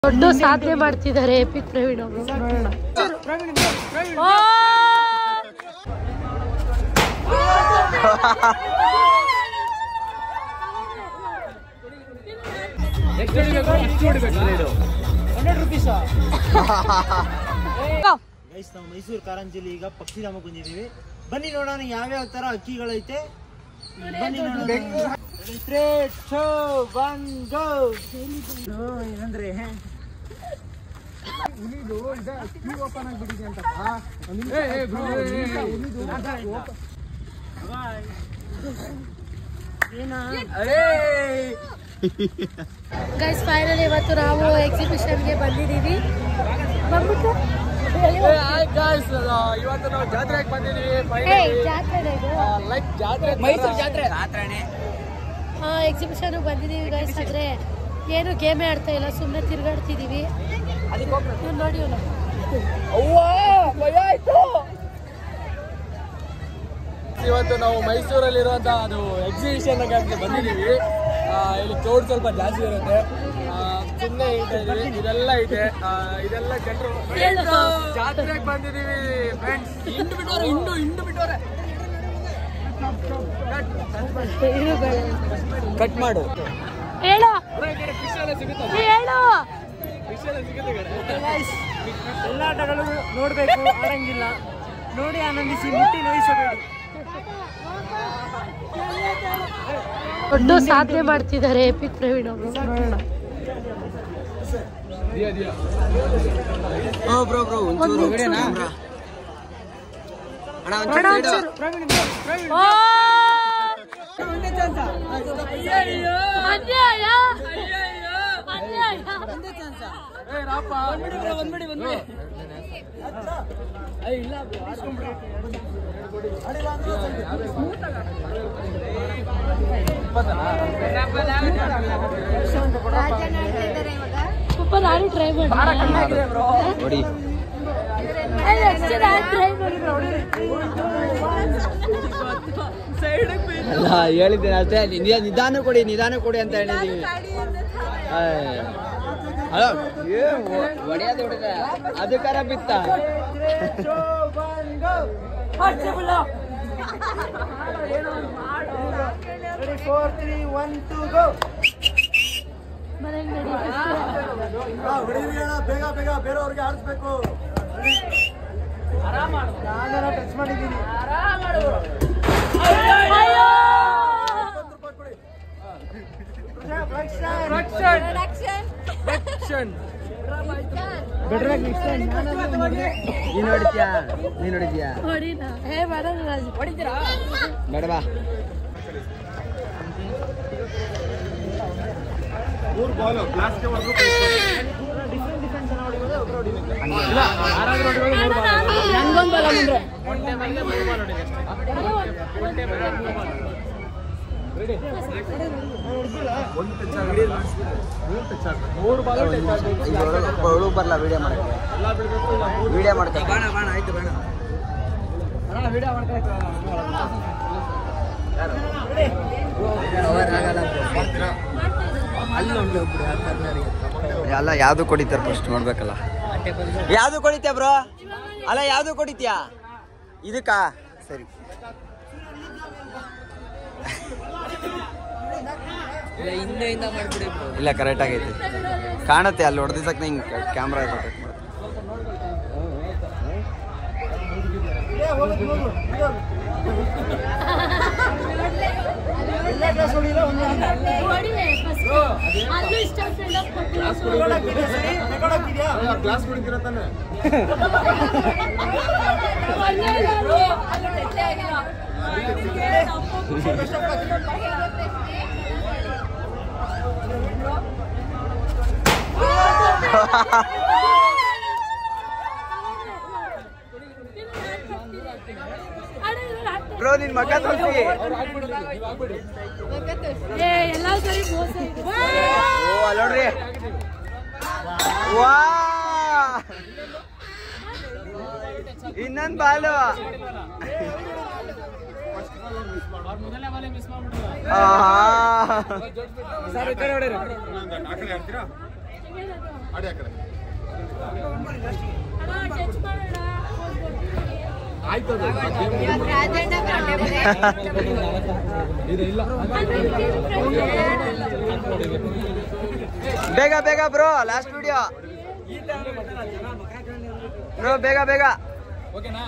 ದೊಡ್ಡ ಸಾಧನೆ ಮಾಡ್ತಿದ್ದಾರೆ ಎಪಿಕ್ ಪ್ರವೀಣ್ ಅವರು ನೋಡೋಣ ಓ! ಗೈಸ್ ನಾವು ಮೈಸೂರು ಕಾರಂಜಿಲಿ ಈಗ ಪಕ್ಷಿಧಾಮಕ್ಕೆ ಬಂದಿದ್ದೀವಿ ಬನ್ನಿ ನೋಡೋಣ ಯಾವ್ಯಾವ ತರ ಅಕ್ಕಿಗಳೈತೆ ಬನ್ನಿ ನೋಡೋಣ Straight, show, one, go. ಇದು ಏನಂದ್ರೆ ಗೈಸ್ ಫೈನಲ್ ಇವತ್ತು ನಾವು ಎಕ್ಸಿಬಿಷನ್ಗೆ ಬಂದಿದ್ದೀವಿ ಬಂದ್ಬಿಟ್ಟು ಇವತ್ತು ನಾವು ಜಾತ್ರೆಗೆ ಬಂದಿದ್ದೀವಿ ಏಯ್, ಜಾತ್ರೆನಾ ಇದು ಲೈಕ್ ಜಾತ್ರೆ ಮೈಸೂರು ಜಾತ್ರೆ ಜಾತ್ರೆನೇ ಎಕ್ಸಿಬಿಷನ್ ಬಂದಿದ್ದೀವಿ ಗೈಸ್ ಆದ್ರೆ ಏನು ಗೇಮೇ ಆಡ್ತಾ ಇಲ್ಲ ಸುಮ್ಮನೆ ತಿರ್ಗಾಡ್ತಿದೀವಿ ಇವ್ನ್ ನೋಡಿ ಇವ್ನು. ಇವತ್ತು ನಾವು ಮೈಸೂರಲ್ಲಿರುವಂತ ಅದು ಎಕ್ಸಿಬಿಷನ್ ಬಂದಿದ್ದೀವಿ ಆ, ಇಲ್ಲಿ ಕ್ರೌಡ್ ಸ್ವಲ್ಪ ಜಾಸ್ತಿ ಇರುತ್ತೆ ಸುಮ್ಮನೆ ಹೇಳ್ತಾ ಇದೀವಿ ಇದೆಲ್ಲ ಇದೆ ಆ, ಇದೆಲ್ಲ ಜನರು ಜಾತ್ರೆಗೆ ಬಂದಿದ್ದೀವಿ ಫ್ರೆಂಡ್ಸ್ ಹಿಂಡು ಬಿಟ್ಟವ್ರೆ ಹಿಂಡು ಹಿಂಡು ಬಿಟ್ಟವ್ರೆ ಇರು ಬೇಡ. ಕಟ್ ಮಾಡು ಹೇಳು ಫಿಶ್ ಎಲ್ಲ ಸಿಗುತ್ತೆ ನೀ ಹೇಳು ಫಿಶ್ ಎಲ್ಲ ಸಿಗುತ್ತೆ ಕಡೆ ಎಲ್ಲ ಆಟಗಳು ನೋಡ್ಬೇಕು ಆಡಂಗಿಲ್ಲ ನೋಡಿ ಆನಂದಿಸಿ ಮುಟ್ಟಿ ನೋಯಿಸಬೇಡಿ ದೊಡ್ಡ ಸಾಧನೆ ಮಾಡ್ತಿದ್ದಾರೆ ಎಪಿಕ್ ಪ್ರವೀಣ್ ಅವರು ನೋಡೋಣ ದಿಯಾ ದಿಯಾ ಬ್ರೋ ಬ್ರೋ ಒಂದ್ ನಿಮಿಷ. ಅಣ್ಣ ಅಣ್ಣ, ಒಂಚೂರು. ಓ! ಅನ್ಯಾಯ ಅನ್ಯಾಯ ಏ ರಾಪ ಬಂದ್ಬಿಡಿ ಬಂದ್ಬಿಡಿ ಇಲ್ಲ ಸ್ವಲ್ಪ ನಾನು ಟ್ರೈ ಮಾಡಿ ನೋಡಿ ಟ್ರೈ ಮಾಡಿ ಅಲ್ಲ ಹೇಳಿದ್ದೇನೆ ಅಷ್ಟೇ ನಿಧಾನ ನಿಧಾನ ಕೊಡಿ ನಿಧಾನ ಕೊಡಿ ಅಂತ ಹೇಳಿದೀವಿ ಅಲ್ಲ ಹೊಡೆಯೋದು ಹೊಡೆದ ಅದಕ್ಕಾರ ಬಿತ್ತ four three one two go ಮನೆಗೆ ನಡಿ ಬೇಗ ಬೇಗ ಬೇರೆಯವ್ರಿಗೆ ಆಡಿಸ್ಬೇಕು ನಾನು ಟಚ್ ಮಾಡಿದ್ದೀನಿ ಅಯ್ಯೋ! ನೀನ್ ನೋಡಿದ್ಯಾ ನೀನ್ ನೋಡಿದ್ಯಾ ಹೊಡಿನ ಹೇ ಮಾಡೋಣ ರಾಜು ಹೊಡಿತೀರಾ ಬೇಡ ಬಾ ಮೂರು ಬಾಲ್ ಒಳಗೆ ಬರಲ್ಲ ವಿಡಿಯೋ ಮಾಡಕ್ಕೆ ವಿಡಿಯೋ ಮಾಡ್ತಾರೆ ಬಾಣ ಬಾಣ ಆಯ್ತು ಬೇಡ ಎಲ್ಲ ಯಾವ್ದು ಕೊಡಿತಾರೆ ಫಸ್ಟ್ ನೋಡ್ಬೇಕಲ್ಲ ಯಾವ್ದು ಕೊಡಿತ್ಯಾ ಬ್ರೋ ಅಲ್ಲ ಯಾವ್ದು ಕೊಡಿತ್ಯಾ ಇದಕ್ಕಾ ಸರಿ ಇಲ್ಲ ಕರೆಕ್ಟ್ ಆಗೈತಿ ಕಾಣತ್ತೆ ಅಲ್ಲಿ ಹೊಡೆದಿದ್ದಕ್ಕೆ ಹಿಂಗೆ ಕ್ಯಾಮ್ರಾ ರೊಟೇಟ್ ಮಾಡುತ್ತೆ ಹೊಡಿ first. ಅಲ್ಲೂ ಇಷ್ಟ friend up ಕೊಟ್ಟಿಲ್ಲ. ಗ್ಲಾಸ್ ಕುಡಿತೀರ ತಾನೆ ಅನ್ಯಾಯ ಅದು. ಅಣ್ಣ, ಇವ್ರು ಹಾಕ್ತಾರೆ. ಬ್ರೋ ನಿನ್ ಮಗ ತೋರಿಸಿ ಏ ಎಲ್ಲ ಸರಿ ಮೋಸ ಇದೆ. ಓ ಅಲ್ಲ ನೋಡ್ರಿ ವಾ ಇನ್ನೊಂದ್ ಬಾಲು ಆಹಾ. ಸರ್ ಈ ಕಡೆ ಹೊಡೀರಿ ಹೆಂಗೇನದು? ಆಡಿ ಆ ಕಡೆ ಆಯ್ತು ಅದು. ಇದು ಇಲ್ಲ ಬೇಗ ಬೇಗ ಬ್ರೋ ಲಾಸ್ಟ್ ವಿಡಿಯೋ ಬ್ರೋ ಬೇಗ ಬೇಗ ಓಕೆನಾ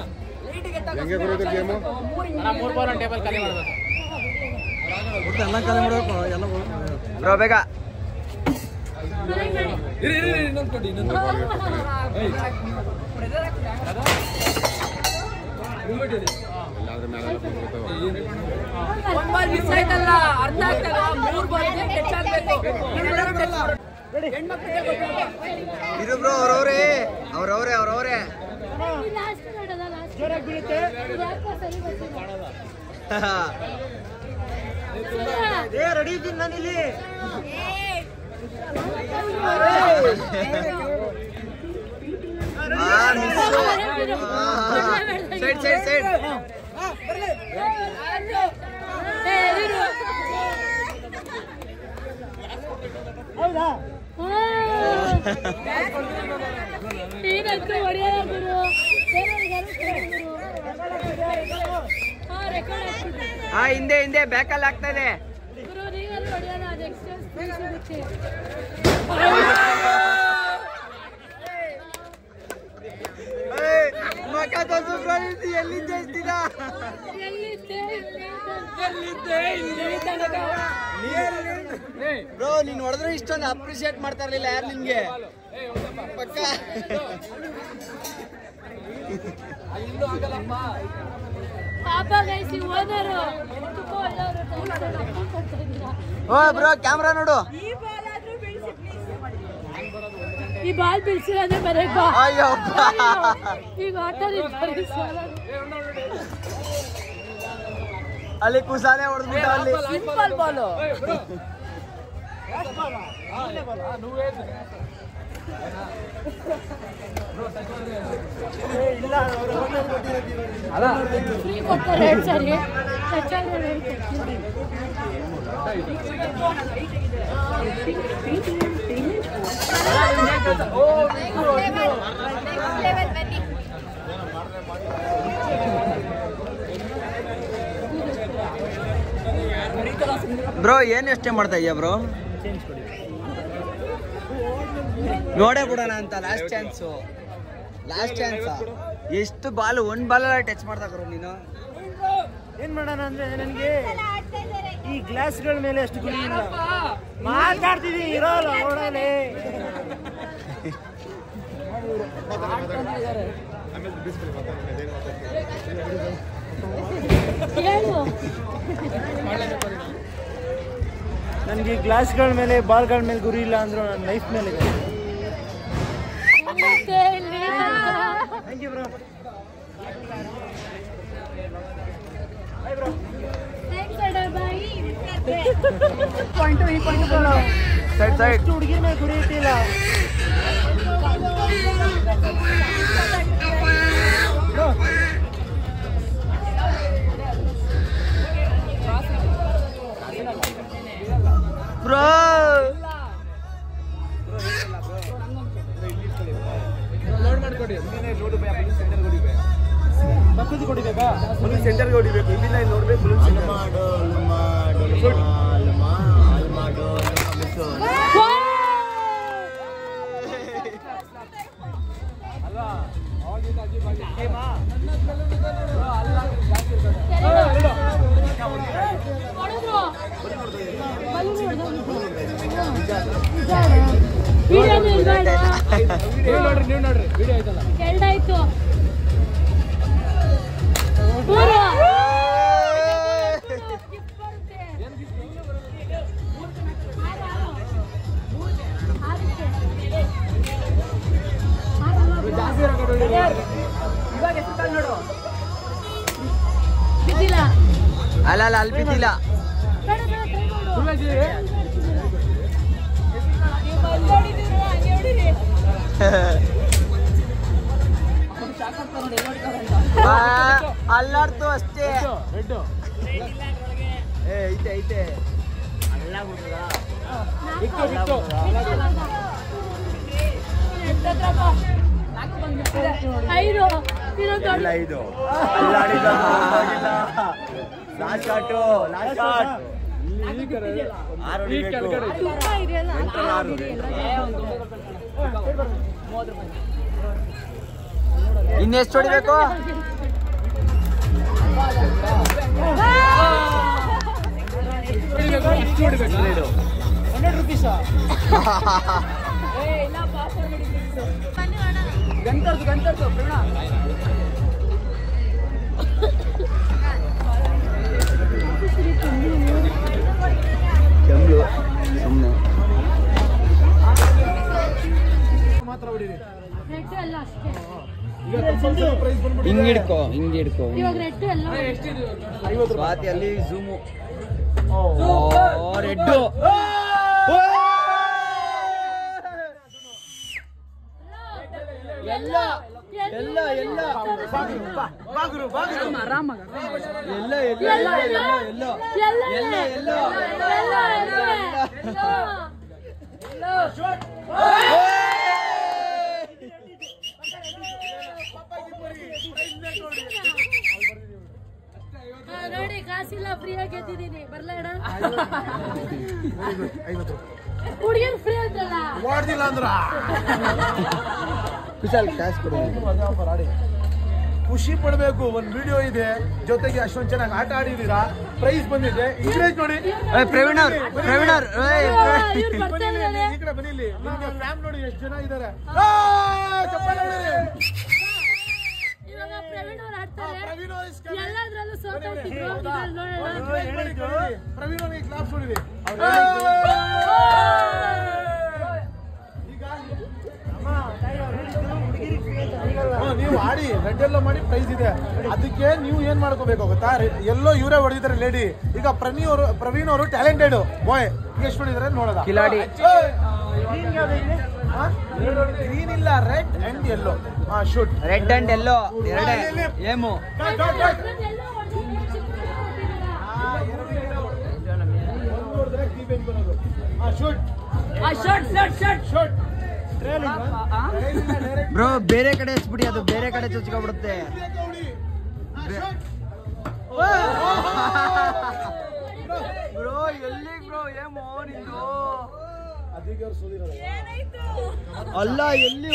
ಬ್ರೋ ಬೇಗ ಇರಿ ಇರಿ ಇರಿ, ಇನ್ನೊಂದು ಕೊಡಿ ಇನ್ನೊಂದು ಏಯ್. ಮುಂಬೈ ಇಡಿ. ಇರು ಬ್ರೋ ಅವ್ರವ್ರೆ ಅವ್ರವ್ರೆ ಅವ್ರವ್ರೆ ಲಾಸ್ಟ್ ನೋಡೋದ ಲಾಸ್ಟ್ ಜೋರಾಗಿ ಬೀಳುತ್ತೆ ಯಾಕೋ ಸರಿ ಬರ್ತಿಲ್ಲ ಏ ರೆಡಿ ಇದ್ದೀನಿ ನಾನು ಇಲ್ಲಿ ಸೈಡ್ ಸೈಡ್ ಸೈಡ್ ಹೌದಾ ಏನಕ್ಕೆ ಹೊಡೆಯೋದ ಗುರು ಬೇರೆಯವ್ರಿಗಾರು ಗುರು ಹಾ ರೆಕಾರ್ಡ್ ಆಗ್ತಿದೆ ಹಾ ಹಿಂದೆ ಹಿಂದೆ ಬ್ಯಾಕಲ್ಲಿ ಆಗ್ತಾ ಇದೆ ಗುರು ನೀವೆಲ್ಲ ಹೊಡೆಯೋದ ಅದು ಎಕ್ಸ್ಟ್ರಾ ಸಿಗುತ್ತೆ ಏಯ್, ಮಕ ತೋರ್ಸು ಬ್ರೋ ಎಲ್ಲಿ ಜಯಿಸ್ತೀರ ಎಲ್ಲಿದ್ದೆ ಏಯ್, ಬ್ರೋ ನೀನ್ ಹೊಡೆದ್ರೆ ಇಷ್ಟೊಂದು ಅಪ್ರಿಶಿಯೇಟ್ ಮಾಡ್ತಾ ಇರ್ಲಿಲ್ಲ ಯಾರು ನಿನ್ಗೆ ಏಯ್, ಹೋಗಪ್ಪ. ಪಕ್ಕ ಆ, ಇಲ್ಲೂ ಆಗಲ್ಲಪ್ಪ ಪಾಪ ಗೈಸಿ ಓನರು ತುಂಬ ಒಳ್ಳೆಯವರು ಓ ಬ್ರೋ ಕ್ಯಾಮ್ರಾ ನೋಡು ಈ ಬಾಲ್ ಬೀಳ್ಸಿರೋದ್ರೆ ಮನೆಗೆ ಬಾ ಅಯ್ಯೋ ಈಗ ಆಟೋ ಅಲ್ಲಿ ಕುಸಾಲೆ ಹೊಡೆದ್ಬಿಟ್ಟ ಅಲ್ಲಿ ಸಿಂಪಲ್ ಬಾಲು నువ్వే ಏ, ಇಲ್ಲ ಅವ್ರು ಅವ್ರನ್ನೇ ಕೊಟ್ಟಿರೋದು ಇವಾಗ. ಅಲ್ಲ ಫ್ರೀ ಕೊಡ್ತಾರೆ ಎರಡು ಸರಿ ಹೆಚ್ಚಾಗಿ ಬ್ರೋ ಏನ್ ಎಷ್ಟೇ ಮಾಡ್ತಾ ಇದೀಯ ಬ್ರೋ ನೋಡೇ ಬಿಡೋಣ ಅಂತ ಲಾಸ್ಟ್ ಚಾನ್ಸು ಲಾಸ್ಟ್ ಚಾನ್ಸ್ ಎಷ್ಟು ಬಾಲ್ ಒಂದ್ ಬಾಲ್ ಟಚ್ ಮಾಡ್ತಾ ಗುರು ನೀನು ಏನ್ ಮಾಡೋಣ ಅಂದ್ರೆ ನನಗೆ ಈ ಗ್ಲಾಸ್ಗಳ ಮೇಲೆ ಅಷ್ಟು ಗುರಿ ಇಲ್ಲ ಮಾತಾಡ್ತಿದೀನಿ ಇರೋಲ್ಲ ನೋಡಲೆ ಹೇಳು ನನಗೆ ಗ್ಲಾಸ್ಗಳ ಮೇಲೆ ಬಾಲ್ಗಳ ಮೇಲೆ ಗುರಿ ಇಲ್ಲ ಅಂದ್ರೂ ನನ್ನ ಲೈಫ್ ಮೇಲೆ ಇದೆ ಮತ್ತೆ ಇಲ್ಲಿ ತನಕ. ಥ್ಯಾಂಕ್ ಯು ಬ್ರೋ Thanks, ಅಣ್ಣ, bye. ಸೈಡ್ ಸೈಡ್ ಅಷ್ಟು ಹುಡುಗಿರ ಮೇಲೆ ಗುರಿ ಇಟ್ಟಿಲ್ಲ ಬ್ರೋ ಬ್ರೋ ಲೋಡ್ ಮಾಡ್ಕೊಡಿ ಪಕ್ಕದ ಕೊಡಿಬೇಕಾ ಸೆಂಟರ್ಗೆ ಹೊಡಿಬೇಕು ಇಲ್ಲಿಂದ ಇಲ್ಲಿ ನೋಡ್ಬೇಕು ಅಲ್ವಾ ಅವಾಗಿಂದ ಅಜೀಬ್ ಆಗಿ ಅಲ್ಲ ಜಾಸ್ತಿ ಇರ್ತಾರೆ. ಹೊಡೆದ್ರು. ಬಲೂನ್ ಹೊಡ್ದೋಗ್ಬಿಟ್ರು. ವಿಡಿಯೋನು ಇಲ್ಬೇಡ. ನೀವು ನೋಡ್ರಿ ನೀವು ನೋಡ್ರಿ ವಿಡಿಯೋ ಐತಲ್ಲ ಎರಡಾಯ್ತು ಮೂರು. gift ಬರುತ್ತೆ. ಆರು, ಆರು. ಆರಕ್ಕೆ. ಆರಲ್ಲ, ಜಾಸ್ತಿ ಇರೋ ಕಡೆ ಹೊಡಿ. ಬಿದ್ದಿಲ್ಲ ಅಲ್ಲ ಅಲ್ಲ ಅಲ್ಲಿ ಬಿದ್ದಿಲ್ಲ ಬೇಡ ಬೇಡ try ಮಾಡು. ಫುಲ್ ಅಜಿ ಆ, ಅಲ್ಲಾಡ್ತು ಅಷ್ಟೇ ರೆಡ್ ಏ ಐತೆ ಐತೆ ಬಿಟ್ಟು ಬಿಟ್ಟು ಐದು ಇನ್ನೊಂದು ಇಲ್ಲ ಐದು ಇಲ್ಲ ಆಡಿದ್ದು ಲಾಸ್ಟ್ ಶಾಟು ಲಾಸ್ಟ್ ಶಾಟ್ ಆರು ಹೊಡಿಬೇಕು ತುಂಬ ಇದೆಯಲ್ಲ ಎಂಟ್ರಲ್ಲಿ ಆರು ಇನ್ನೆಷ್ಟು ಹೊಡಿಬೇಕು ಹಂಡ್ರೆಡ್ ರುಪೀಸ್ ಕೆಂಬ್ಳು ಸುಮ್ಮನೆ ಮಾತ್ರ ಹೊಡೀರಿ ರೆಡ್ ಎಲ್ಲ ಅಷ್ಟೇ ಪ್ರೈಸ್ ಬಂದ್ಬಿಟ್ಟು ಹಿಂಗ್ ಹಿಡ್ಕೋ ಹಿಂಗ್ ಹಿಡ್ಕೋ ಇವಾಗ ರೆಡ್ ಎಲ್ಲ ಐವತ್ತು ಸ್ವಾತಿ ಅಲ್ಲಿ ಝೂಮು ರೆಡ್ಡು ಎಲ್ಲ ಎಲ್ಲ ಎಲ್ಲ ಬಾಗುರು ಬಾಗುರು ಎಲ್ಲ ಎಲ್ಲ ಎಲ್ಲ ಎಲ್ಲ ಎಲ್ಲ ಎಲ್ಲ ಎಲ್ಲ ನೋಡಿ ಕಾಸಿಲ್ಲ ಫ್ರೀಯಾಗಿ ಗೆದ್ದಿದ್ದೀನಿ ಬರ್ಲಾಡ ಐವತ್ತು ಹುಡುಗಿಯರು ಫ್ರೀ ಅಂತಲ್ಲ ಮಾಡ್ದಿಲ್ಲ ಅಂದ್ರ ಕುಶಾಲ್ ಕ್ಯಾಶ್ ಕೊಡು ಆಡಿ ಖುಷಿ ಪಡ್ಬೇಕು ಒಂದ್ ವಿಡಿಯೋ ಇದೆ ಜೊತೆಗೆ ಅಷ್ಟೊಂದ್ ಚೆನ್ನಾಗಿ ಆಟ ಆಡಿದೀರಾ ಪ್ರೈಸ್ ಬಂದಿದೆ ಇಂಗ್ರೇಜ್ ನೋಡಿ ಏ ಪ್ರವೀಣ್ ಅವ್ರು ಪ್ರವೀಣ್ ಅವ್ರು ಏಯ್ ಪ್ರವೀಣ್. ಇವ್ರು ಬರ್ತಾ ಬನ್ನಿ ಇಲ್ಲಿ, ಇದ್ದಾರೆ ಈ ಕಡೆ ಬನ್ನಿ ಇಲ್ಲಿ ನಿಮ್ಗೆ ಫ್ಯಾಮ್ ನೋಡಿ ಎಷ್ಟು ಜನ ಇದ್ದಾರೆ ಚಪ್ಪಾಳೆ ಹೊಡೀರಿ. ಇವಾಗ ಪ್ರವೀಣ್ ಅವ್ರು ಆಡ್ತಾರೆ ಪ್ರವೀಣ್ ಅವ್ರು is coming. ಎಲ್ಲದ್ರಲ್ಲೂ ಸೋತೋಗ್ತಿದ್ರು ಇದ್ರಲ್ಲಿ ನೋಡೋಣ Encourage ಮಾಡಿ, ನೋಡಿ. ಪ್ರವೀಣ್ ಅವ್ರಿಗೆ ಕ್ಲಾಪ್ಸ್ ಹೊಡೀರಿ ಈಗ ಹಾ, ನೀವು ಆಡಿ ರೆಡ್ ಎಲ್ಲೋ ಮಾಡಿ ಪ್ರೈಸ್ ಇದೆ ಅದಕ್ಕೆ ನೀವು ಏನ್ ಮಾಡ್ಕೋಬೇಕು ಗೊತ್ತಾ ರೆ- ಎಲ್ಲೋ ಇವರೇ ಹೊಡಿತಾರೆ ಲೇಡಿ ಈಗ ಪ್ರವೀಣ್ ಅವರು ಪ್ರವೀಣ್ ಅವರು ಟ್ಯಾಲೆಂಟೆಡ್ ಬಾಯ್ ಎಷ್ಟು ಹೊಡಿದಾರೆ ನೋಡೋದ ಕಿಲಾಡಿ. ಗ್ರೀನ್ ಇಲ್ಲ ರೆಡ್ ಅಂಡ್ ಎಲ್ಲೋ ಹಾ ಶೂಟ್ ರೆಡ್ ಅಂಡ್ ಎಲ್ಲೋ ಎರಡೇ ಏಮು ಅದ್ರದ್ದೆಲ್ಲ ಹೊಡ್ದಿದ್ರೆ ಚಿಕ್ಕ ಕೊಟ್ಟಿದ್ದಾರೆ. ಶೂಟ್ ಶೂಟ್ ಬ್ರೋ ಬೇರೆ ಕಡೆ ಹಚ್ಬಿಡಿ ಅದು ಬೇರೆ ಕಡೆ ಚುಚ್ಕೊಬಿಡುತ್ತೆ ಬ್ರೋ ಎಲ್ಲಿ ಬ್ರೋ ಏಮೋ ನಿಂದು ಅದಕ್ಕೆ ಅವ್ರು ಸೋದಿರೋದು ಅಲ್ಲ ಎಲ್ಲಿ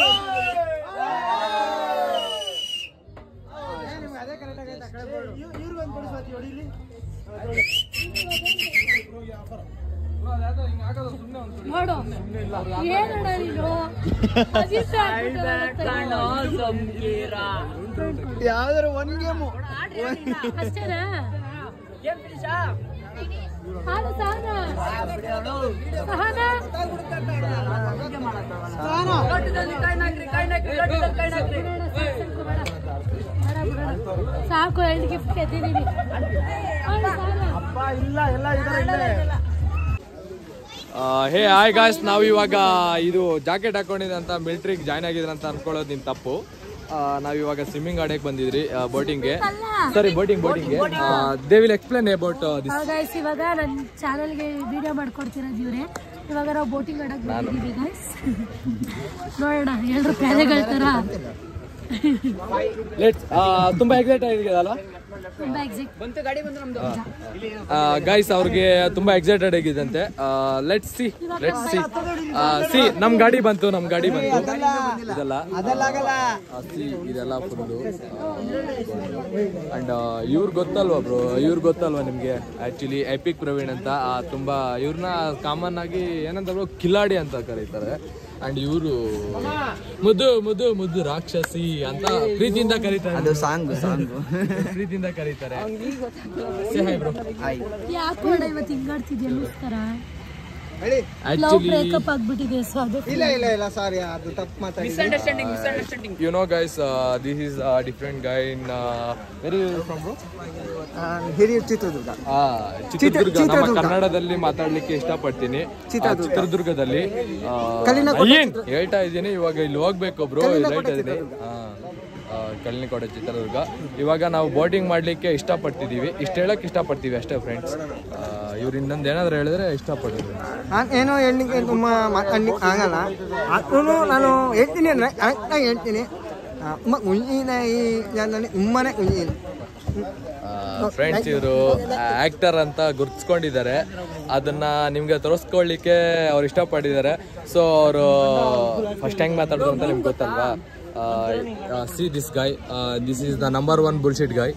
ನೋಡು ಏನಣ್ಣ ನೀನು ಅಜಿತ್ ಆಗ್ಬಿಟ್ಟಲ್ಲ ಯಾವ್ದಾರು ಒಂದ್ ಗೇಮು ಅಷ್ಟೇನಾ ಹಾಲು ಸಹನ ಸಹನ ಸಾಕು ಎರಡು ಗಿಫ್ಟ್ ಗೆದ್ದಿದ್ದೀವಿ ಹಾಲು ಸಹನ ಅಪ್ಪ ಇಲ್ಲ ಎಲ್ಲ ಇದಾರೆ ಇಲ್ಲೇ ಹೇ ಹಾಯ್ ಗಾಯ್ಸ್ ನಾವು ಇವಾಗ ಇದು ಜಾಕೆಟ್ ಹಾಕೊಂಡಿದೆ ಅಂತ ಮಿಲ್ಟ್ರಿಗೆ ಜಾಯ್ನ್ ಆಗಿದ್ರೆ ಅಂತ ಅನ್ಕೊಳ್ಳೋದು ನಿಮ್ ತಪ್ಪು ನಾವು ಇವಾಗ ಸ್ವಿಮ್ಮಿಂಗ್ ಆಡಕ್ಕೆ ಬಂದಿದ್ರಿ ಬೋಟಿಂಗ್ಗೆ ಸರಿ ಬೋಟಿಂಗ್ ಬೋಟಿಂಗ್ಗೆ they will explain about this guys ಇವಾಗ ನನ್ನ ಚಾನಲ್ಗೆ ವಿಡಿಯೋ ಮಾಡ್ಕೊಡ್ತಿರೋದು ಇವ್ರೆ ಇವಾಗ ನಾವು ಬೋಟಿಂಗ್ ಆಡಕ್ ಬಂದಿದ್ದೀವಿ ಗೈಸ್ ನೋಡೋಣ ಎಲ್ರು ಪ್ಯಾಲೆಗಳ ತರ ಲೆಟ್ಸ್ ತುಂಬಾ ಎಕ್ಸೈಟ್ ಆಗಿದೆಯಲ್ಲ ತುಂಬಾ ಎಕ್ಸಿಟ್ ಗೈಸ್ ಅವ್ರಿಗೆ ತುಂಬಾ ಎಕ್ಸೈಟೆಡ್ ಆಗಿದಂತೆ let's see let's see see ನಮ್ ಗಾಡಿ ಬಂತು ನಮ್ ಗಾಡಿ ಬಂತು ಇದೆಲ್ಲ ಅದಲ್ಲಾಗಲ್ಲ ಆ, see, ಇದೆಲ್ಲ ಫುಲ್ಲು ಅಂಡ್ ಇವ್ರು ಗೊತ್ತಲ್ವಾ ಬ್ರೋ ಇವ್ರು ಗೊತ್ತಲ್ವಾ ನಿಮ್ಗೆ ಆಕ್ಚುಲಿ ಎಪಿಕ್ ಪ್ರವೀಣ್ ಅಂತ ಆ, ತುಂಬಾ ಇವ್ರನ್ನ ಕಾಮನ್ ಆಗಿ ಏನಂತ ಬ್ರೋ ಕಿಲಾಡಿ ಅಂತ ಕರೀತಾರೆ ಅಂಡ್ ಇವರು ಮುದ್ದು ಮುದ್ದು ಮುದ್ದು ರಾಕ್ಷಸಿ ಅಂತ ಪ್ರೀತಿಯಿಂದ ಕರೀತಾರೆ ಅದು ಸಾಂಗ್ ಸಾಂಗ್ ಪ್ರೀತಿಯಿಂದ ಕರೀತಾರೆ Say hi bro. ಯಾಕೋ ಅಣ್ಣ ಇವತ್ತು ಹಿಂಗಾಡ್ತಿದ್ಯಾ ಅನ್ನಿಸ್ತಾರ ಲವ್ Actually, ಬ್ರೇಕಪ್ ಆಗ್ಬಿಟ್ಟಿದೆ ಸೊ ಅದು ಇಲ್ಲ ಇಲ್ಲ ಇಲ್ಲ ಸಾರಿ ಅದು ತಪ್ಪು ಮಾತಾಡಿ you know guys, uh, this is a different guy in uh, where are you from bro? ಹಿರಿಯ ಚಿತ್ರದುರ್ಗ ಆ, ಚಿತ್ರದುರ್ಗ ನಮ್ಮ ಚಿತ್ರದುರ್ಗ. ಕನ್ನಡದಲ್ಲಿ ಮಾತಾಡ್ಲಿಕ್ಕೆ ಇಷ್ಟಪಡ್ತೀನಿ ಆ, ಚಿತ್ರದುರ್ಗ. ಚಿತ್ರದುರ್ಗದಲ್ಲಿ ಆ, ಕಲ್ಲಿನಕೋಟೆ ಏನ್ ಹೇಳ್ತಾ ಇದ್ದೀನಿ ಇವಾಗ ಇಲ್ಲಿ ಹೋಗ್ಬೇಕು ಬ್ರೋ ರೈಟ್ ಇದೀನಿ ಕಲ್ಲಿನಕೋಟೆ ಚಿತ್ರದುರ್ಗ ಇವಾಗ ನಾವು ಬೋಟಿಂಗ್ ಮಾಡ್ಲಿಕ್ಕೆ ಇಷ್ಟಪಡ್ತಿದೀವಿ ಇಷ್ಟ ಹೇಳಕ್ ಇಷ್ಟಪಡ್ತೀವಿ ಅಷ್ಟೇ ಫ್ರೆಂಡ್ಸ್ ಇವ್ರು ಇನ್ನೊಂದು ಏನಾದ್ರು ಹೇಳಿದ್ರೆ ಇಷ್ಟಪಡ್ತೀನಿ ನಾನು ಏನೋ ಹೇಳಲಿಕ್ಕೆ ತುಂಬ ಮಾತಾಡ್ಲಿಕ್ಕೆ ಆಗಲ್ಲ ಅದನ್ನು ನಾನು ಹೇಳ್ತೀನಿ ಅಂದರೆ ಕರೆಕ್ಟಾಗಿ ಹೇಳ್ತೀನಿ ಆ, ತುಂಬ ಖುಷಿಯಿದೆ ಈ ಜಾಗದಲ್ಲಿ ತುಂಬಾನೇ ಖುಷಿ ಇದೆ ಫ್ರೆಂಡ್ಸ್ ಇವರು ಆಕ್ಟರ್ ಅಂತ ಗುರ್ತಿಸ್ಕೊಂಡಿದ್ದಾರೆ ಅದನ್ನ ನಿಮ್ಗೆ ತೋರಿಸ್ಕೊಳ್ಳಿಕ್ಕೆ ಅವ್ರು ಇಷ್ಟಪಟ್ಟಿದ್ದಾರೆ ಸೊ ಅವರು ಫಸ್ಟ್ ಹೆಂಗ್ ಮಾತಾಡೋದು ಅಂತ ನಿಮ್ಗೆ ಗೊತ್ತಲ್ವಾ see this guy this is the number one bullshit guy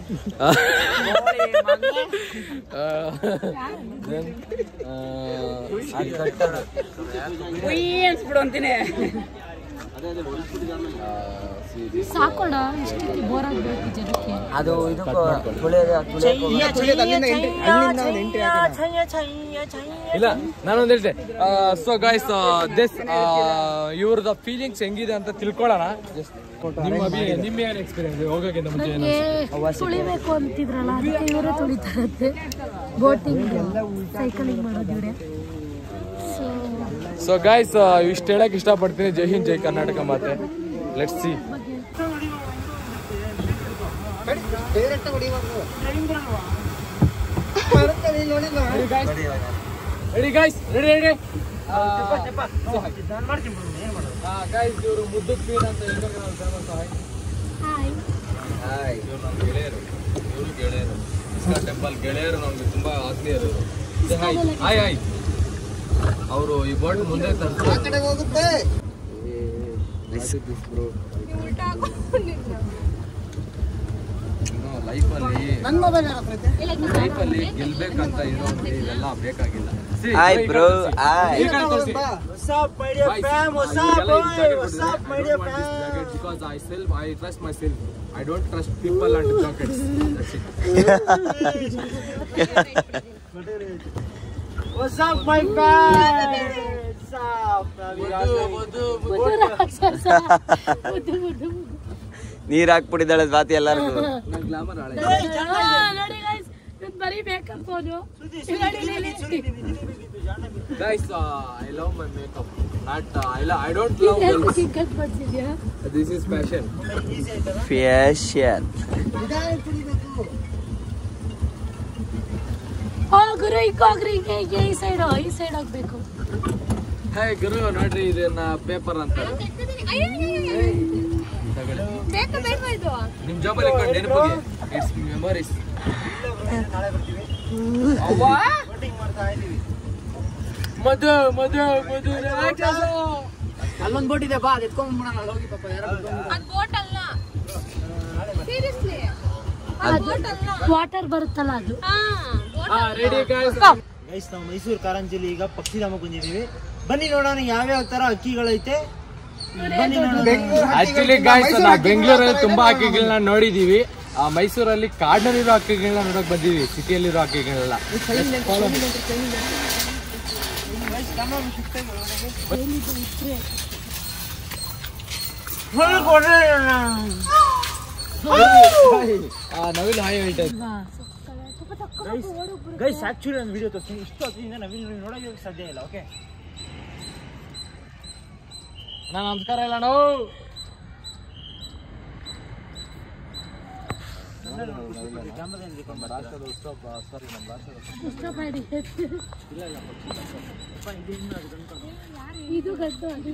ಸಾಕೋಣ ಇಷ್ಟಕ್ಕೆ ಬೋರ್ ಆಗ್ಬೇಕು ಜನಕ್ಕೆ ಅದು ಇದು ತುಳಿಯೋದು ತುಳಿಯೋದು ಅಲ್ಲಿಂದ entry- ಅಲ್ಲಿಂದ ಒಂದು entry ಹಾಕೋಣ. ಇಲ್ಲ ನಾನೊಂದು ಹೇಳ್ತೆ ಸೊ ಗಾಯ್ಸ್ ದಿಸ್ ಇವ್ರದ ಫೀಲಿಂಗ್ಸ್ ಹೆಂಗಿದೆ ಅಂತ ತಿಳ್ಕೊಳ್ಳೋಣ Just ನಿಮ್ಮ ಅಭಿ- ನಿಮ್ಮ ಏನು ಎಕ್ಸ್ಪೀರಿಯನ್ಸ್ ಹೋಗೋಕ್ಕಿಂತ ಮುಂಚೆ ಏನು ನನಗೆ ತುಳಿಬೇಕು ಅಂತಿದ್ರಲ್ಲ ಅದಕ್ಕೆ ಇವರೇ ತುಳಿತಾರಂತೆ ಬೋಟಿಂಗ್ ಸೈಕಲಿಂಗ್ ಮಾಡೋದು ಇವರೇ ಸೊ ಸೊ ಗಾಯ್ಸ್ ಇಷ್ಟು ಹೇಳಕ್ ಇಷ್ಟಪಡ್ತೀನಿ ಜೈ ಹಿಂದ್ ಜೈ ಕರ್ನಾಟಕ ಮಾತೆ ಲೆಟ್ಸ್ ಸಿ Direct ಆಗಿ ಹೊಡಿಬಾರ್ದು. ಬರುತ್ತೆ, ನೀನ್ ನೋಡಿಲ್ಲ? Ready guys ready ready guys ಇವರು ಮುದ್ದು ಕ್ವೀನ್ ಅಂತ ಇನ್ಸ್ಟಾಗ್ರಾಮ್ ಫೇಮಸ್ ಹಾಯ್ ಇವ್ರು ನಮ್ಮ ಗೆಳೆಯರು ಇವರು ಗೆಳೆಯರು ಇಸ್ಕಾ ಟೆಂಪಲ್ ಗೆಳೆಯರು ನಮ್ಗೆ ತುಂಬಾ ಆತ್ಮೀಯರು ಇವರು ಹಾಯ್ ಹಾಯ್ ಹಾಯ್ ಅವರು ಈ ಬೋಟ್ ಮುಂದೆ ಆ ಕಡೆ ಹೋಗುತ್ತೆ ಲೈಫಲ್ಲಿ ನನ್ನ ಮೊಬೈಲ್ ಯಾರ ಹತ್ರ ಐತೆ? ಲೈಫಲ್ಲಿ ಗೆಲ್ಬೇಕಂತ ಇರೋದು ಇವೆಲ್ಲ ಬೇಕಾಗಿಲ್ಲ See, ಆಯ್ ಈ ಬ್ರೋ ಕಡೆ ತೋರ್ಸಿ. ಆಯ್ ಈ ಕಡೆ ತೋರ್ಸಿ. What's up, my dear Guys, fam? What's I up, ಎಲ್ಲ ಈ boy? jacket What's ಬಿಡ್ರಿ. up, my I dear don't want this fam? jacket because I self, I trust myself. I don't trust people and jackets. That's it. What's up, my fam? What's up? ಮುದ್ದು, ಮುದ್ದು, ಮುದ್ದು. ಮುದ್ದು ರಾಕ್ಷಸ ಮುದ್ದು ಮುದ್ದು ಮುದ್ದು ನೀರ್ ಹಾಕ್ಬಿಟ್ಟಿದ್ದಾಳೆ ಸ್ವಾತಿ ಎಲ್ಲರಿಗೂ ನಾನ್ glamour ಆಳೆ. ಆ, ನೋಡಿ guys, ಇವ್ನ್ ಬರೀ ಮೇಕಪ್ ಅವನು Guys, uh, I love my makeup. Not, uh, I, lo- I don't love girls. Cut ಮಾಡ್ಸಿದ್ಯಾ This is passion. ಫ್ಯಾಷನ್ ನಿಧಾನ ಕುಡಿಬೇಕು. ಓ ಗುರು ಈಗ ಹೋಗ್ರಿ ಹಿಂಗೆ ಹಿಂಗೆ ಈ ಸೈಡ್ ಈ ಸೈಡ್ ಹೋಗ್ಬೇಕು ಹೇ ಗುರು ನೋಡ್ರಿ ಇದನ್ನ ಪೇಪರ್ ಅಂತ ನಿಮ್ ಜಾಬಲ್ಲಿ ಇಟ್ಕೊಂಡು ನೆನಪಿಗೆ ಇಟ್ಸ್ ಮೆಮೊರೀಸ್ Voting ಮಾಡ್ತಾ ಇದೀವಿ. ಮಧು ಮಧು ಮಧು ರಾಕ್ಷಸ. ಅಲ್ಲೊಂದ್ ಬೋಟ್ ಇದೆ ಬಾ ಅದು ಎತ್ಕೊಂಡ್ಬಿಡೋಣ ಅಲ್ಲಿ ಹೋಗಿ ಪಾಪ ಯಾರೋ ವಾಟರ್ ಬರುತ್ತಲ್ಲ ಅದು ಹಾ ರೆಡಿ ಗಾಯ್ಸ್ ಗೈಸ್ ನಾವು ಮೈಸೂರು ಕಾರಂಜಿಲಿ ಈಗ ಪಕ್ಷಿಧಾಮಕ್ಕೆ ಬಂದಿದ್ದೀವಿ ಬನ್ನಿ ನೋಡೋಣ ಯಾವ್ಯಾವ ತರ ಹಕ್ಕಿಗಳೈತೆ ಬನ್ನಿ ನೋಡೋಣ ಆಕ್ಚುಲಿ ಗಾಯ್ಸ್ ನಾವು ಬೆಂಗಳೂರಲ್ಲಿ ತುಂಬಾ ಹಕ್ಕಿಗಳನ್ನ ನೋಡಿದೀವಿ ಆ ಮೈಸೂರಲ್ಲಿ ಕಾಡಿನಲ್ಲಿರೋ ಹಕ್ಕಿಗಳನ್ನ ನೋಡಕ್ ಬಂದಿವಿ ಸಿಟಿಯಲ್ಲಿರೋ ಹಕ್ಕಿಗಳನ್ನ ನವಿಲ್ ಹಾಯ್ ಹೇಳ್ತಾ ಇದ್ದೆ. ಗೈಸ್ ಆಕ್ಚುಲಿ ಒಂದು ವಿಡಿಯೋ ತೋರಿಸ್ತೀನಿ ಇಷ್ಟು ಹೊತ್ತಿನಿಂದ ನವೀನ್ ನೋಡೋಕೆ ಸಾಧ್ಯ ಇಲ್ಲ ಓಕೆ ಅಣ್ಣ ನಮಸ್ಕಾರ ಇಲ್ಲ ನಾವು ಕಷ್ಟಪಡಿ ಇದು ಗದ್ದು ಅದು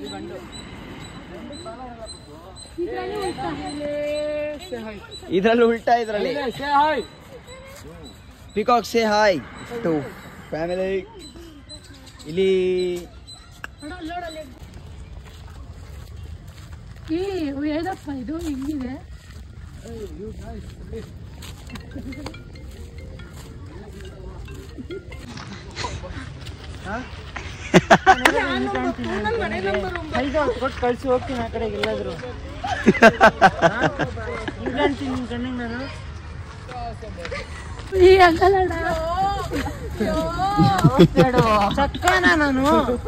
ಇದ್ರಲ್ಲಿ ಉಲ್ಟಾ. ಇದ್ರಲ್ಲಿ ಉಲ್ಟಾ ಇದ್ರಲ್ಲಿ Say hi. Peacock say hi to family ಇಲ್ಲಿ ನೋಡು, ನೋಡು ಅಲ್ಲಿ. ಏ ಏನಪ್ಪ ಇದು ಹೆಂಗಿದೆ ಕೊಟ್ಟು ಕಳ್ಸಿ ಹೋಗ್ತೀನಿ ಆ ಕಡೆಗೆ ಎಲ್ಲಾದ್ರು ಈಗ ಅಂತೀನಿ ನಿನ್ ಕಣ್ಣಿಗೆ ನಾನು ಈ ಹಂಗಲ್ಲಣ್ಣ ಚಕ್ಕನ ನಾನು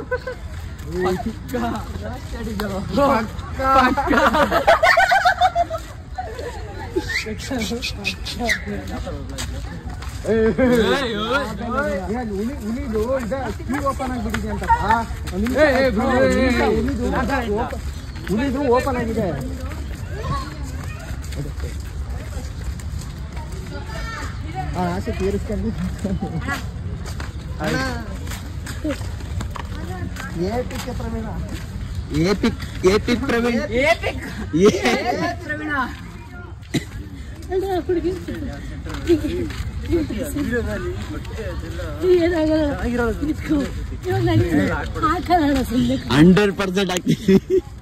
ಹುಲಿದು ಇದೆ ಕೀ ಓಪನ್ ಆಗಿಬಿಟ್ಟಿದೆ ಅಂತ ಏ, ಏ, bro, ಏ, ಏ, ಏ. ಹುಲಿದು ಓಪನ್ ಆಗಿದೆ ಆ ಆಸೆ ತೀರಿಸ್ಕೊಂಡು ಏಪಿಕ್ಕೆ ಪ್ರವೀಣ ಏಪಿಕ್ ಏಪಿಕ್ ಪ್ರವೀಣ್ ಏಪಿಕ್ ಪ್ರವೀಣ ಅಲ್ಲ ಹುಡುಗಿ ಏನಾಗಲ್ಲ ಇದ್ಕೋ. ಇವಾಗ ನನಗೆ ಹಾಕಲ್ಲ ಸುಮ್ಮನೆ ಹಂಡ್ರೆಡ್ ಪರ್ಸೆಂಟ್ ಆಗ್ತೀವಿ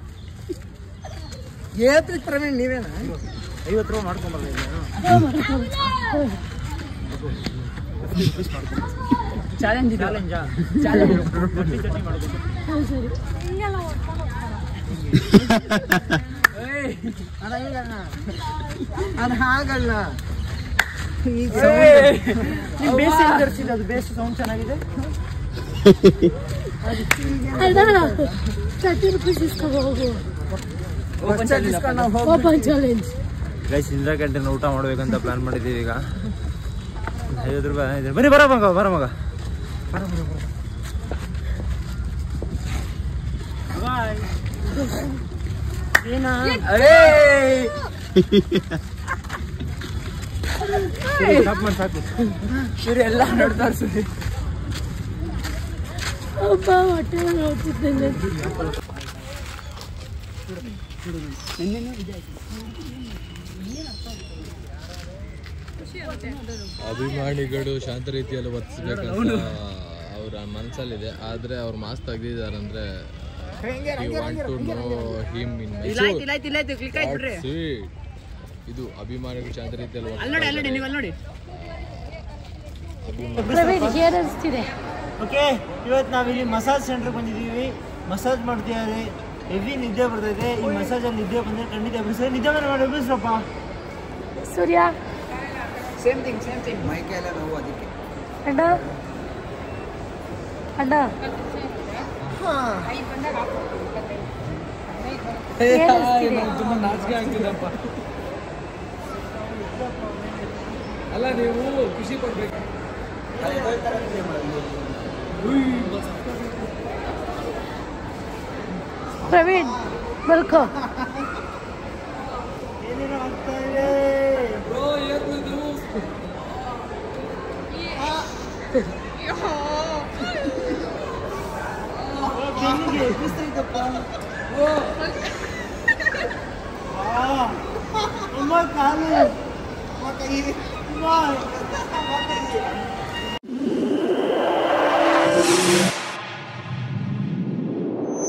ಏಪಿಕ್ ಪ್ರವೀಣ್ ನೀವೇನಾ ಐವತ್ತು ರೂಪಾಯಿ ಮಾಡ್ಕೊಂಬರ್ಲ ಚಾಲೆಂಜ್ ಚಾಲೆಂಜಾ ಚಟ್ನಿ ಚಟ್ನಿ ಮಾಡ್ಬೇಕು ಸರಿ ಹಿಂಗೆಲ್ಲ ಹೊಡ್ಕೊಂಡು ಹೋಗ್ತಾರ. ಅದ ಹೆಂಗಣ್ಣ ಅದು ಹಾಗಲ್ಲ ಈಗ ನಿಮ್ ಬೇಸ್ ಎಲ್ಲಿ ತರಿಸಿದ್ದು ಅದು ಬೇಸ್ ಸೌಂಡ್ ಚೆನ್ನಾಗಿದೆ ಅಲ್ಲ ತರ್ಟಿ ರುಪೀಸ್ ಇಸ್ಕೊಂಡು ಹೋಗು ಇಸ್ಕೊಂಡು ನಾವು ಹೋಗಿ open challenge guys Indira canteen ಊಟ ಮಾಡ್ಬೇಕಂತ ಪ್ಲಾನ್ ಮಾಡಿದ್ದೀವಿ ಈಗ ಒಂದ್ ಐವತ್ತು ರೂಪಾಯಿ ಇದೆ ಬನ್ನಿ ಬರೋ ಮಗ ಬರೋ ಮಗ ಸ್ಟಾಪ್ ಮಾಡಿ ಸಾಕು ಸರಿ ಎಲ್ಲ ನೋಡ್ತಾರೆ ಸರಿ ಒಬ್ಬ ಹೊಟ್ಟೆ ನೋಡ್ತಿದ್ದೇನೆ ಅಭಿಮಾನಿಗಳು ಶಾಂತ ರೀತಿಯಲ್ಲಿ ವರ್ತಿಸ್ಬೇಕಂತ ಅವರ ಮನಸ್ಸಲ್ಲಿದೆ ಆದರೆ ಅವ್ರು ಮಾಸ್ ತೆಗ್ದಿದ್ದಾರಂದ್ರೆ want to know him in ಇದು ಅಭಿಮಾನಿಗಳು ಶಾಂತ ರೀತಿಯಲ್ಲಿ ವರ್ತಿಸ್ತಾರೆ. ಪ್ರವೀಣ್ ಏನ್ ಅನಿಸ್ತಿದೆ ಓಕೆ ಇವತ್ತು ನಾವಿಲ್ಲಿ ಮಸಾಜ್ ಸೆಂಟರ್ ಬಂದಿದ್ದೀವಿ ಮಸಾಜ್ ಮಾಡ್ತಿದ್ದಾರೆ ಹೆವಿ ನಿದ್ದೆ ಬರ್ತೈತೆ ಈ ಮಸಾಜಲ್ಲಿ ನಿದ್ದೆ ಬಂದರೆ ಖಂಡಿತ ಎಬ್ಬಿಸ್ತಾರೆ ನಿದ್ದೆ ಮೇಲೆ ಮಾಡಿ ಎಬ್ಬಿಸ್ರಪ್ಪ Surya same thing same thing ಮೈ ಕೈಯೆಲ್ಲ ನೋವು ಅದಕ್ಕೆ ಅಣ್ಣ ಅಣ್ಣ ಏನ್ ಅನಿಸ್ತಿದೆ ತುಂಬಾ ನಾಚಿಕೆ ಆಗ್ತಿದಪ್ಪ ಅಲ್ಲ ನೀವು ಖುಷಿ ಪಡ್ಬೇಕು ಪ್ರವೀಣ್ ಮಲ್ಕೋ ಏನೇನೋ ಆಗ್ತಾ ಇದೆ ಬ್ರೋ ಏನಿದು ಬೆನ್ನಿಗೆ ಎಬ್ಬಿಸ್ತೈತಪ್ಪ ಆ, ಅಮ್ಮ ಕಾಲು ಅಮ್ಮ ಕೈ ಅಮ್ಮ